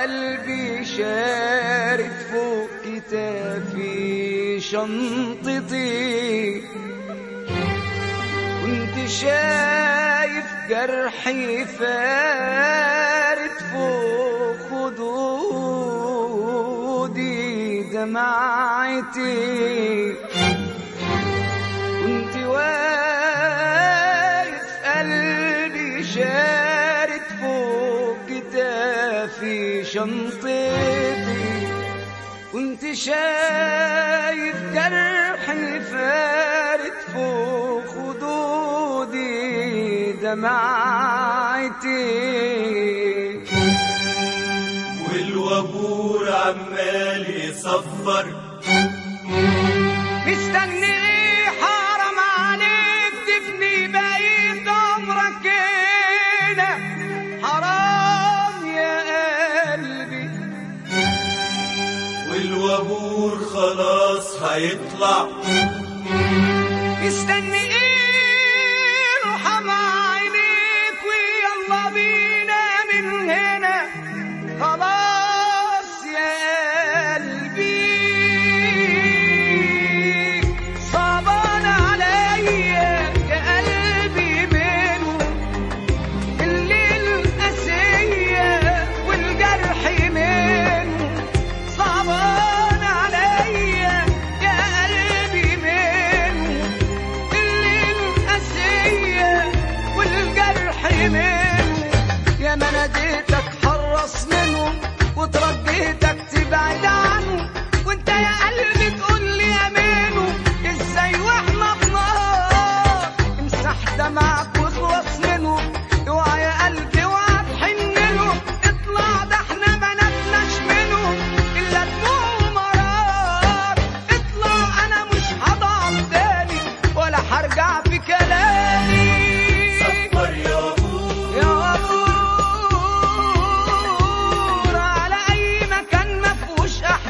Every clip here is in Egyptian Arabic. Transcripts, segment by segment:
قلبي شارد فوق كتافي شنطتي كنت شايف جرحي فارد فوق خدودي دمعتي كنت واقف قلبي شارد فوق كتافي شنطتي كنت شايف جرحي فارد فوق خدودي دمعتي والوابور عمال يصفر مستني ايه حرام عليك تفني بقيت عمرك هنا حرام يا قلبي والوابور خلاص هيطلع مستني ايه ارحم عينيك ويلا بينا من هنا خلاص يا قلبي صعبان عليا يا قلبي منه الليل قاسية والجرح منه صعبان عليا يا قلبي منه الليل قاسية والجرح منه يا ما ناديتك حرص منه وترجيتك تبعد عنه وانت يا قلبي تقول لي امينه ازاي واحنا في نار امسح دمعك واخلص منه اوعى يا قلبي اوعى تحن له اطلع ده احنا ما نتناش منه الا دموع ومرار اطلع انا مش هضعف تاني ولا هرجع في كلامي صفر يا وابور يا غفور على اي مكان ما فيهوش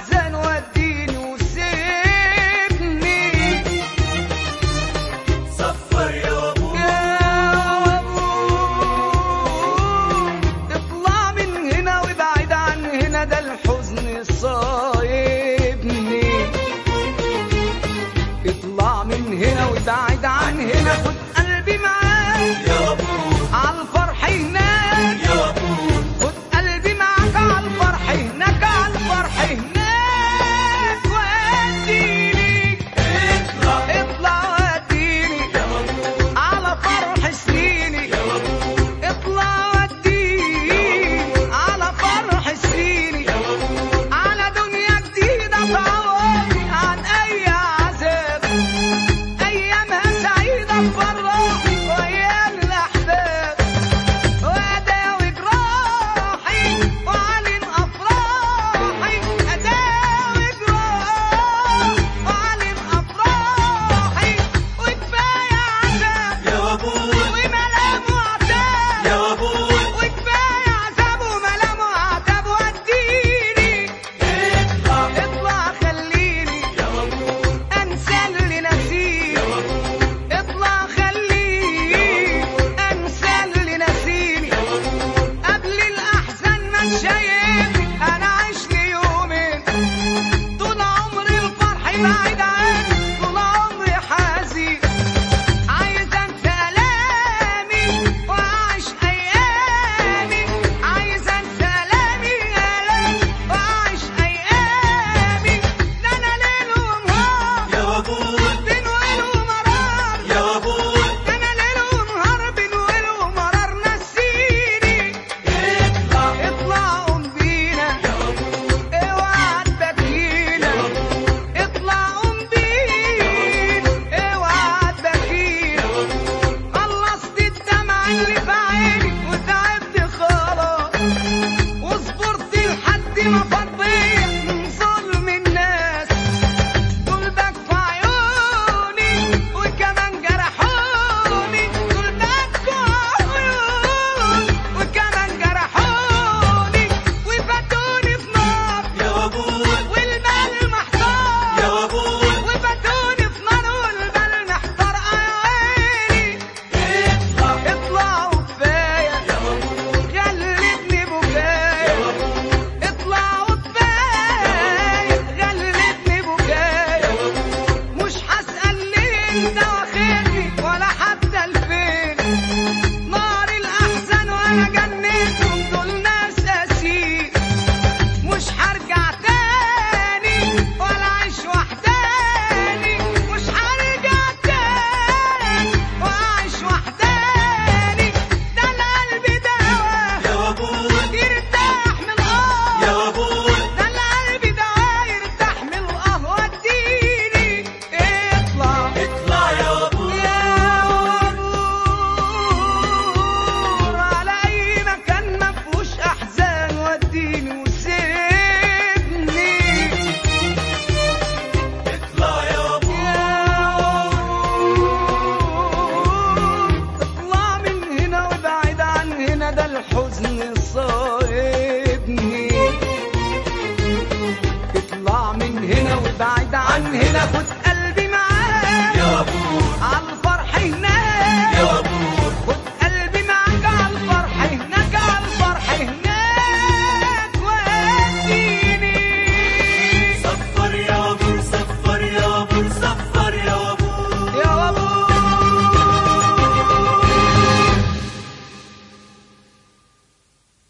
تاخد